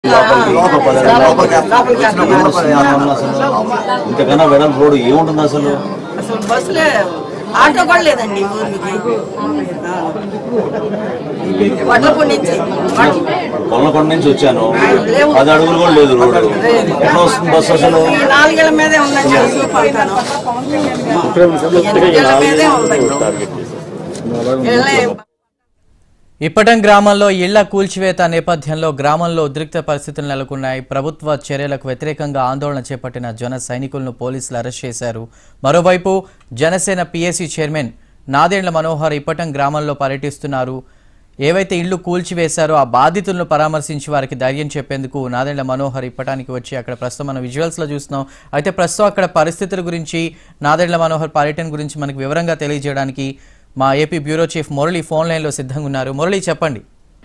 ఇంతకన్నా వెడల్పు రోడ్డు ఏముంటుంది అసలు అసలు బస్సులే ఆటో కూడా లేదండి ఈ ఊరికి వడ్లపూడి నుంచి కొల్లకొండ నుంచి వచ్చాను పది అడుగులు కూడా లేదు రోడ్డు ఎట్లా వస్తుంది బస్సు అసలు ఈ నాలుగేళ్ల మీదే ఉందని తెలుసు పంటాను ఎనిమిదేళ్ల మీదే ఉంది ఇళ్ళే ఇప్పటం గ్రామంలో ఇళ్ల కూల్చివేత నేపథ్యంలో గ్రామంలో ఉద్రిక్త పరిస్థితులు నెలకొన్నాయి ప్రభుత్వ చర్యలకు వ్యతిరేకంగా ఆందోళన చేపట్టిన జన సైనికులను పోలీసులు అరెస్ట్ చేశారు మరోవైపు జనసేన పీఏసీ చైర్మన్ నాదెండ్ల మనోహర్ ఇప్పటం గ్రామంలో పర్యటిస్తున్నారు ఏవైతే ఇళ్లు కూల్చివేశారో ఆ బాధితులను పరామర్శించి వారికి ధైర్యం చెప్పేందుకు నాదెండ్ల మనోహర్ ఇప్పటానికి వచ్చి అక్కడ ప్రస్తుతం మనం విజువల్స్లో చూస్తున్నాం అయితే ప్రస్తుతం అక్కడ పరిస్థితుల గురించి నాదెండ్ల మనోహర్ పర్యటన గురించి మనకు వివరంగా తెలియజేయడానికి మా AP bureau chief Murali phone లైన్లో సిద్ధంగా ఉన్నారు మురళి చెప్పండి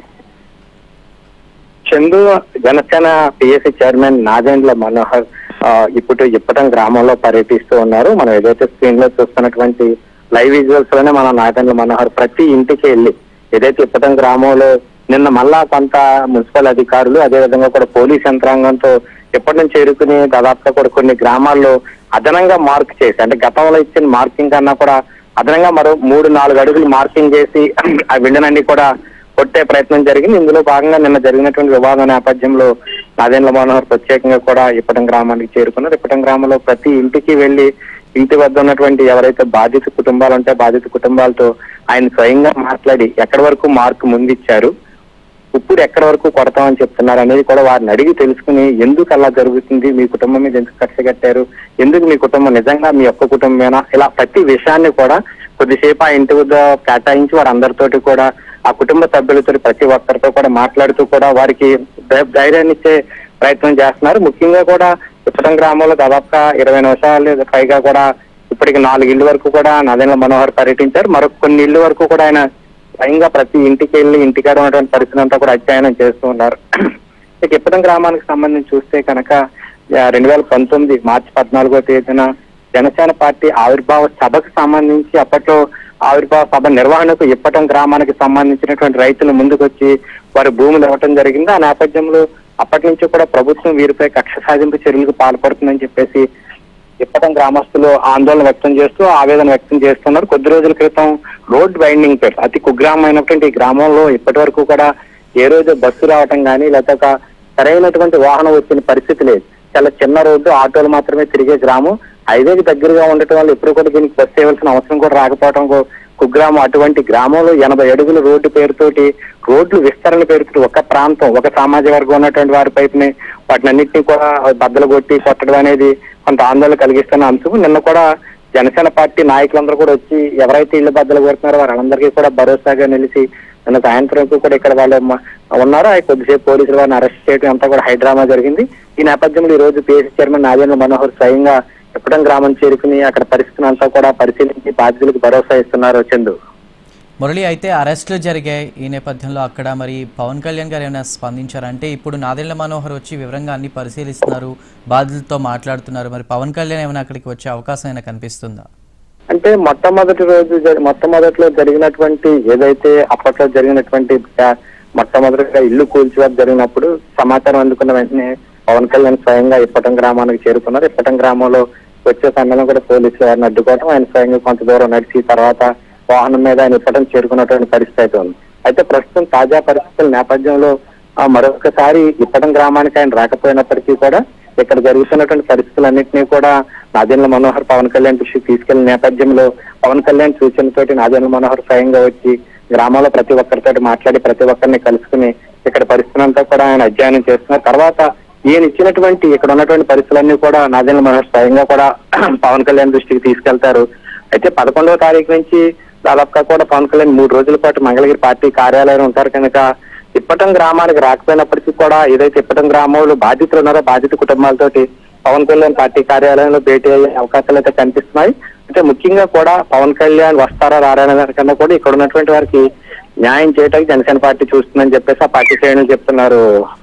చందు జనసేన పిఎస్సి చైర్మన్ నాదెండ్ల మనోహర్ ఆ, ఇప్పుడు ఇప్పటం గ్రామంలో పర్యటిస్తూ ఉన్నారు మనం ఏదైతే స్క్రీన్ లో చూస్తున్నటువంటి లైవ్ విజువల్స్ లోనే మన నాదెండ్ల మనోహర్ ప్రతి ఇంటికి వెళ్ళి ఏదైతే ఇప్పటం గ్రామంలో నిన్న మళ్ళా కొంత మున్సిపల్ అధికారులు అదే విధంగా కూడా పోలీస్ యంత్రాంగంతో ఎప్పటి నుంచి చేరుకుని దాదాపుగా కూడా కొన్ని గ్రామాల్లో అదనంగా మార్క్ చేసి అంటే గతంలో ఇచ్చిన మార్కింగ్ కన్నా కూడా అదనంగా మరో మూడు నాలుగు అడుగులు మార్కింగ్ చేసి ఆ విండనన్ని కూడా కొట్టే ప్రయత్నం జరిగింది ఇందులో భాగంగా నిన్న జరిగినటువంటి వివాదం నేపథ్యంలో నాదేంద్ర మనోహర్ ప్రత్యేకంగా కూడా ఇప్పటం గ్రామానికి చేరుకున్నారు ఇప్పటం గ్రామంలో ప్రతి ఇంటికి వెళ్లి ఇంటి వద్ద ఉన్నటువంటి ఎవరైతే బాధిత కుటుంబాలు ఉంటే బాధిత కుటుంబాలతో ఆయన స్వయంగా మాట్లాడి ఎక్కడి వరకు మార్క్ ముందిచ్చారు ఇప్పుడు ఎక్కడి వరకు కొడతామని చెప్తున్నారు అనేది కూడా వారిని అడిగి తెలుసుకుని ఎందుకు అలా జరుగుతుంది మీ కుటుంబం మీద ఎందుకు కక్ష కట్టారు ఎందుకు మీ కుటుంబం నిజంగా మీ ఒక్క కుటుంబమేనా ఇలా ప్రతి విషయాన్ని కూడా కొద్దిసేపు ఆ ఇంటి వద్ద కేటాయించి వారందరితోటి కూడా ఆ కుటుంబ సభ్యులతో ప్రతి ఒక్కరితో కూడా మాట్లాడుతూ కూడా వారికి ధై- ధైర్యాన్ని ఇచ్చే ప్రయత్నం చేస్తున్నారు ముఖ్యంగా కూడా ఇప్పటం గ్రామంలో దాదాపుగా ఇరవై నిమిషాలు పైగా కూడా ఇప్పటికి నాలుగు ఇళ్ల వరకు కూడా నదేంద్ర మనోహర్ పర్యటించారు మరొక కొన్ని ఇళ్ల వరకు కూడా ఆయన స్వయంగా ప్రతి ఇంటికి వెళ్ళి ఇంటికాడ ఉన్నటువంటి పరిస్థితి అంతా కూడా అధ్యయనం చేస్తూ ఉన్నారు ఇక ఇప్పటం గ్రామానికి సంబంధించి చూస్తే కనుక రెండు వేల పంతొమ్మిది మార్చి పద్నాలుగో తేదీన జనసేన పార్టీ ఆవిర్భావ సభకు సంబంధించి అప్పట్లో ఆవిర్భావ సభ నిర్వహణకు ఇప్పటం గ్రామానికి సంబంధించినటువంటి రైతులు ముందుకొచ్చి వారి భూములు ఇవ్వటం జరిగింది ఆ నేపథ్యంలో అప్పటి నుంచి కూడా ప్రభుత్వం వీరిపై కక్ష సాధింపు చర్యలకు పాల్పడుతుందని చెప్పేసి ఇప్పటం గ్రామస్తులు ఆందోళన వ్యక్తం చేస్తూ ఆవేదన వ్యక్తం చేస్తున్నారు కొద్ది రోజుల క్రితం రోడ్ బైండింగ్ పేరు అతి కుగ్రామం అయినటువంటి ఈ గ్రామంలో ఇప్పటి వరకు కూడా ఏ రోజు బస్సు రావటం కానీ లేకపోతే ఒక సరైనటువంటి వాహనం వచ్చిన పరిస్థితి లేదు చాలా చిన్న రోడ్డు ఆటోలు మాత్రమే తిరిగే గ్రామం హైవేకి దగ్గరగా ఉండటం వల్ల ఎప్పుడు కూడా దీనికి బస్సు వేయవలసిన అవసరం కూడా రాకపోవడం కూ- కుగ్రామం అటువంటి గ్రామంలో ఎనభై అడుగుల రోడ్డు పేరుతోటి రోడ్లు విస్తరణ పేరుతో ఒక ప్రాంతం ఒక సామాజిక వర్గం ఉన్నటువంటి వారి పైపుని వాటిని అన్నింటినీ కూడా బద్దలు కొట్టి కొట్టడం అనేది కొంత ఆందోళన కలిగిస్తున్న అంశం నిన్న కూడా జనసేన పార్టీ నాయకులందరూ కూడా వచ్చి ఎవరైతే ఇళ్ల బద్దలు కొడుతున్నారో వారందరికీ కూడా భరోసాగా నిలిచి నిన్న సాయంత్రం కూడా ఇక్కడ వాళ్ళు మ- ఉన్నారో ఆ కొద్దిసేపు పోలీసులు వారిని అరెస్ట్ చేయడం అంతా కూడా హైడ్రామా జరిగింది ఈ నేపథ్యంలో ఈ రోజు పిఎస్సీ చైర్మన్ నాగేంద్ర మనోహర్ స్వయంగా ఎప్పడం గ్రామం చేరుకుని అక్కడ పరిస్థితిని అంతా కూడా పరిశీలించి బాధితులకు భరోసా ఇస్తున్నారు చందు మురళి అయితే అరెస్టులు జరిగాయి ఈ నేపథ్యంలో అక్కడ మరి పవన్ కళ్యాణ్ గారు ఏమైనా స్పందించారంటే ఇప్పుడు నాదెళ్ల మనోహర్ వచ్చి వివరంగా అన్ని పరిశీలిస్తున్నారు బాధితులతో మాట్లాడుతున్నారు మరి పవన్ కళ్యాణ్ ఏమైనా అక్కడికి వచ్చే అవకాశం అయినా కనిపిస్తుందా అంటే మొట్టమొదటి రోజు జరి- మొట్టమొదటిలో జరిగినటువంటి ఏదైతే అప్పట్లో జరిగినటువంటి ఆ, మొట్టమొదటిగా ఇల్లు కూల్చివేత జరిగినప్పుడు సమాచారం అందుకున్న వెంటనే పవన్ కళ్యాణ్ స్వయంగా ఇప్పటం గ్రామానికి చేరుకున్నారు ఇప్పటం గ్రామంలో వచ్చే సమయంలో కూడా పోలీసులు వారిని అడ్డుకోవడం ఆయన స్వయంగా కొంత దూరం నడిచి తర్వాత వాహనం మీద ఆయన ఇప్పటం చేరుకున్నటువంటి పరిస్థితి అయితే ఉంది అయితే ప్రస్తుతం తాజా పరిస్థితుల నేపథ్యంలో ఆ, మరొకసారి ఇప్పటం గ్రామానికి ఆయన రాకపోయినప్పటికీ కూడా ఇక్కడ జరుగుతున్నటువంటి పరిస్థితులన్నింటినీ కూడా నాదేంద్ర మనోహర్ పవన్ కళ్యాణ్ దృష్టికి తీసుకెళ్లిన నేపథ్యంలో పవన్ కళ్యాణ్ సూచనతోటి నాదేంద్ర మనోహర్ స్వయంగా వచ్చి గ్రామంలో ప్రతి ఒక్కరితోటి మాట్లాడి ప్రతి ఒక్కరిని కలుసుకుని ఇక్కడ పరిస్థితి అంతా కూడా ఆయన అధ్యయనం చేస్తున్నారు తర్వాత ఈయన ఇచ్చినటువంటి ఇక్కడ ఉన్నటువంటి పరిస్థితులన్నీ కూడా నాదేంద్ర మనోహర్ స్వయంగా కూడా పవన్ కళ్యాణ్ దృష్టికి తీసుకెళ్తారు అయితే పదకొండవ తారీఖు నుంచి దాదాపుగా కూడా పవన్ కళ్యాణ్ మూడు రోజుల పాటు మంగళగిరి పార్టీ కార్యాలయం ఉంటారు కనుక ఇప్పటం గ్రామానికి రాకపోయినప్పటికీ కూడా ఏదైతే ఇప్పటం గ్రామంలో బాధితులు ఉన్నారో బాధిత కుటుంబాలతోటి పవన్ కళ్యాణ్ పార్టీ కార్యాలయంలో భేటీ అయ్యే అవకాశాలు అయితే కనిపిస్తున్నాయి అంటే ముఖ్యంగా కూడా పవన్ కళ్యాణ్ వస్తారా రారా అనే దానికన్నా కూడా ఇక్కడ ఉన్నటువంటి వారికి న్యాయం చేయడానికి జనసేన పార్టీ చూస్తుందని చెప్పేసి ఆ పార్టీ శ్రేణులు చెప్తున్నారు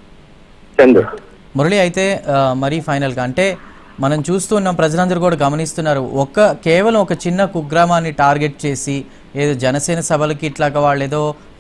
చందు మురళి అయితే ఆ, మరీ ఫైనల్గా అంటే మనం చూస్తూ ఉన్నాం ప్రజలందరూ కూడా గమనిస్తున్నారు ఒక్క కేవలం ఒక చిన్న కుగ్రామాన్ని టార్గెట్ చేసి ఏదో జనసేన సభలకి ఇట్లాగా వాళ్ళు ఏదో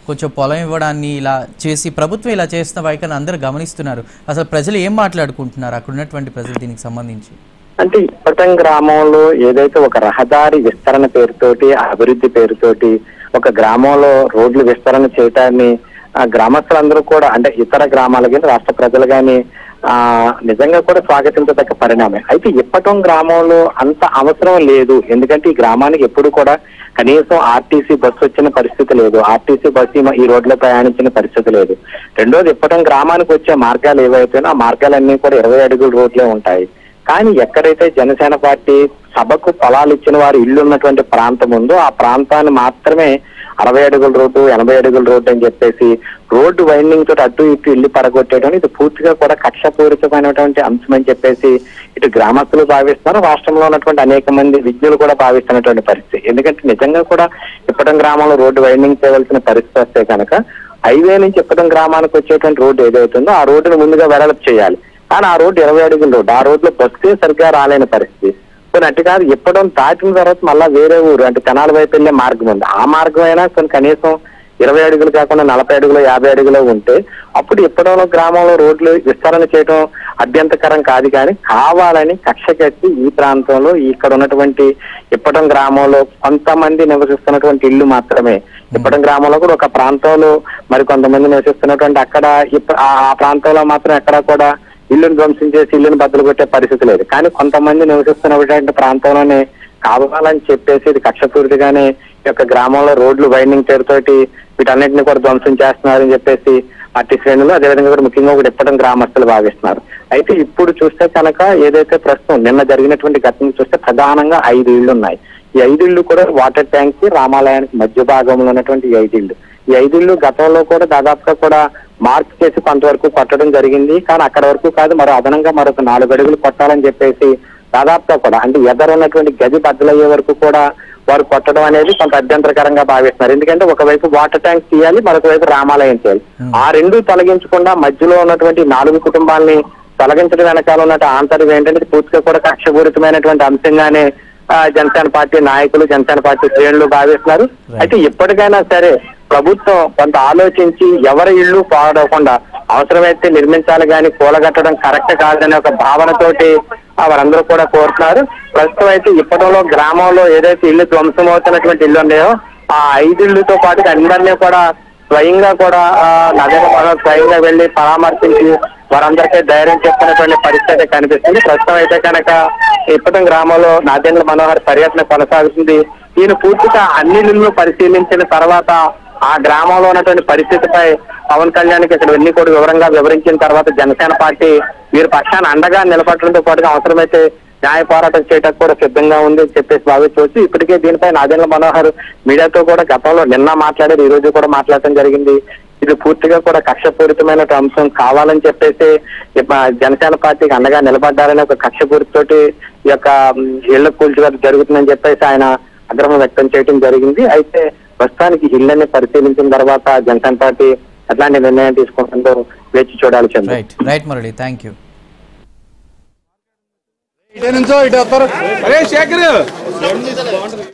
కొంచెం పొలం ఇవ్వడాన్ని ఇలా చేసి ప్రభుత్వం ఇలా చేస్తున్న వైఖరిని అందరూ గమనిస్తున్నారు అసలు ప్రజలు ఏం మాట్లాడుకుంటున్నారు అక్కడ ఉన్నటువంటి ప్రజలు దీనికి సంబంధించి అంటే ఇప్పటం గ్రామంలో ఏదైతే ఒక రహదారి విస్తరణ పేరుతోటి అభివృద్ధి పేరుతోటి ఒక గ్రామంలో రోడ్లు విస్తరణ చేయటాన్ని ఆ గ్రామస్తులందరూ కూడా అంటే ఇతర గ్రామాలు కానీ రాష్ట్ర ప్రజలు కానీ ఆ నిజంగా కూడా స్వాగతించదగ్గ పరిణామం అయితే ఇప్పటం గ్రామంలో అంత అవసరం లేదు ఎందుకంటే ఈ గ్రామానికి ఎప్పుడు కూడా కనీసం ఆర్టీసీ బస్సు వచ్చిన పరిస్థితి లేదు ఆర్టీసీ బస్సు ఈ- ఈ రోడ్లో ప్రయాణించిన పరిస్థితి లేదు రెండోది ఇప్పటం గ్రామానికి వచ్చే మార్గాలు ఏవైతేనో ఆ మార్గాలన్నీ కూడా ఇరవై అడుగుల రోడ్లే ఉంటాయి కానీ ఎక్కడైతే జనసేన పార్టీ సభకు పొలాలు ఇచ్చిన వారు ఇల్లు ఉన్నటువంటి ప్రాంతం ఉందో ఆ ప్రాంతాన్ని మాత్రమే అరవై అడుగుల రోడ్డు ఎనభై అడుగుల రోడ్డు అని చెప్పేసి రోడ్డు వైండింగ్ తోటి అటు ఇటు ఇల్లు పడగొట్టేయడం ఇది పూర్తిగా కూడా కక్షపూరితమైనటువంటి అంశం అని చెప్పేసి ఇటు గ్రామస్తులు భావిస్తున్నారు రాష్ట్రంలో ఉన్నటువంటి అనేక మంది విజ్ఞులు కూడా భావిస్తున్నటువంటి పరిస్థితి ఎందుకంటే నిజంగా కూడా ఇప్పటం గ్రామంలో రోడ్డు వైండింగ్ చేయవలసిన పరిస్థితి వస్తే కనుక హైవే నుంచి ఇప్పటం గ్రామానికి వచ్చేటువంటి రోడ్డు ఏదైతుందో ఆ రోడ్డును ముందుగా వెడల్పు చేయాలి కానీ ఆ రోడ్డు ఇరవై అడుగుల రోడ్డు ఆ రోడ్లో బస్సే సరిగ్గా రాలేని పరిస్థితి కొన్ని అటు కాదు ఇప్పడం దాటిన తర్వాత మళ్ళా వేరే ఊరు అంటే తెనాల వైపు వెళ్ళే మార్గం ఉంది ఆ మార్గం అయినా కొన్ని కనీసం ఇరవై అడుగులు కాకుండా నలభై అడుగులు యాభై అడుగులు ఉంటే అప్పుడు ఇప్పడంలో గ్రామంలో రోడ్లు విస్తరణ చేయడం అభ్యంతకరం కాదు కానీ కావాలని కక్ష కట్టి ఈ ప్రాంతంలో ఇక్కడ ఉన్నటువంటి ఇప్పటం గ్రామంలో కొంతమంది నివసిస్తున్నటువంటి ఇల్లు మాత్రమే ఇప్పటం గ్రామంలో కూడా ఒక ప్రాంతంలో మరి కొంతమంది నివసిస్తున్నటువంటి అక్కడ ఇప్ప- ఆ ఆ ప్రాంతంలో మాత్రం ఎక్కడ కూడా ఇల్లును ధ్వంసం చేసి ఇల్లును బద్దలు కొట్టే పరిస్థితి లేదు కానీ కొంతమంది నివసిస్తున్నటువంటి ప్రాంతంలోనే కావాలని చెప్పేసి ఇది కక్షపూరితగానే ఈ యొక్క గ్రామంలో రోడ్లు వైండింగ్ పేరుతోటి వీటన్నిటిని కూడా ధ్వంసం చేస్తున్నారని చెప్పేసి పార్టీ శ్రేణులు అదేవిధంగా కూడా ముఖ్యంగా కూడా ఇప్పటి గ్రామస్తులు భావిస్తున్నారు అయితే ఇప్పుడు చూస్తే కనుక ఏదైతే ప్రస్తుతం నిన్న జరిగినటువంటి ఘటన చూస్తే ప్రధానంగా ఐదు ఇళ్లు ఉన్నాయి ఈ ఐదు ఇళ్లు కూడా వాటర్ ట్యాంక్ కి రామాలయానికి మధ్య భాగంలో ఉన్నటువంటి ఈ ఐదు ఇళ్లు ఈ ఐదు ఇళ్లు గతంలో కూడా దాదాపుగా కూడా మార్క్ చేసి కొంతవరకు కొట్టడం జరిగింది కానీ అక్కడ వరకు కాదు మరో అదనంగా మరొక నాలుగు అడుగులు కొట్టాలని చెప్పేసి దాదాపుగా కూడా అంటే ఎదరున్నటువంటి గది బద్దలయ్యే వరకు కూడా వారు కొట్టడం అనేది కొంత అభ్యంతరకరంగా భావిస్తున్నారు ఎందుకంటే ఒకవైపు వాటర్ ట్యాంక్ తీయాలి మరొక వైపు రామాలయం చేయాలి ఆ రెండు తొలగించకుండా మధ్యలో ఉన్నటువంటి నాలుగు కుటుంబాలని తొలగించడం వెనకాల ఉన్నట్టు ఆంతర్యం ఏంటంటే పూర్తిగా కూడా కక్షపూరితమైనటువంటి అంశంగానే ఆ, జనసేన పార్టీ నాయకులు జనసేన పార్టీ శ్రేణులు భావిస్తున్నారు అయితే ఇప్పటికైనా సరే ప్రభుత్వం కొంత ఆలోచించి ఎవరి ఇల్లు పాడవకుండా అవసరమైతే నిర్మించాలి కానీ కూలగట్టడం కరెక్ట్ కాదనే ఒక భావనతోటి ఆ, వారందరూ కూడా కోరుతున్నారు ప్రస్తుతం అయితే ఇప్పటిలో గ్రామంలో ఏదైతే ఇల్లు ధ్వంసం అవుతున్నటువంటి ఇల్లు ఉన్నాయో ఆ ఐదు ఇళ్లతో పాటు అందరినీ కూడా స్వయంగా కూడా ఆ, నగర మనం స్వయంగా వెళ్లి పరామర్శించి వారందరికీ ధైర్యం చెప్తున్నటువంటి పరిస్థితి కనిపిస్తుంది ప్రస్తుతం అయితే కనుక ఇప్పటి గ్రామంలో నాదేంద్ర మనోహర్ పర్యటన కొనసాగుతుంది ఈయన పూర్తిగా అన్ని ఇళ్లను పరిశీలించిన తర్వాత ఆ గ్రామంలో ఉన్నటువంటి పరిస్థితిపై పవన్ కళ్యాణ్కి ఇక్కడ అన్ని కూడా వివరంగా వివరించిన తర్వాత జనసేన పార్టీ వీరి పక్షాన్ని అండగా నిలబడటంతో పాటుగా అవసరమైతే న్యాయ పోరాటం చేయడానికి కూడా సిద్ధంగా ఉంది అని చెప్పేసి భావించవచ్చు ఇప్పటికే దీనిపై నాదేంద్ర మనోహర్ మీడియాతో కూడా గతంలో నిన్న మాట్లాడారు ఈ రోజు కూడా మాట్లాడటం జరిగింది ఇది పూర్తిగా కూడా కక్షపూరితమైన అంశం కావాలని చెప్పేసి ఇప్ప- జనసేన పార్టీకి అండగా నిలబడ్డారని ఒక కక్షపూరితతోటి ఈ యొక్క ఉమ్, ఇళ్ల కూల్చివేత జరుగుతుందని చెప్పేసి ఆయన ఆగ్రహం వ్యక్తం చేయడం జరిగింది అయితే ప్రస్తుతానికి ఇళ్లని పరిశీలించిన తర్వాత జనసేన పార్టీ ఎట్లాంటి నిర్ణయం తీసుకుంటుందో వేచి చూడాలి Chandra right right Murali thank you ఇటే నుంచో ఇటు వస్తారు అరే శేఖర్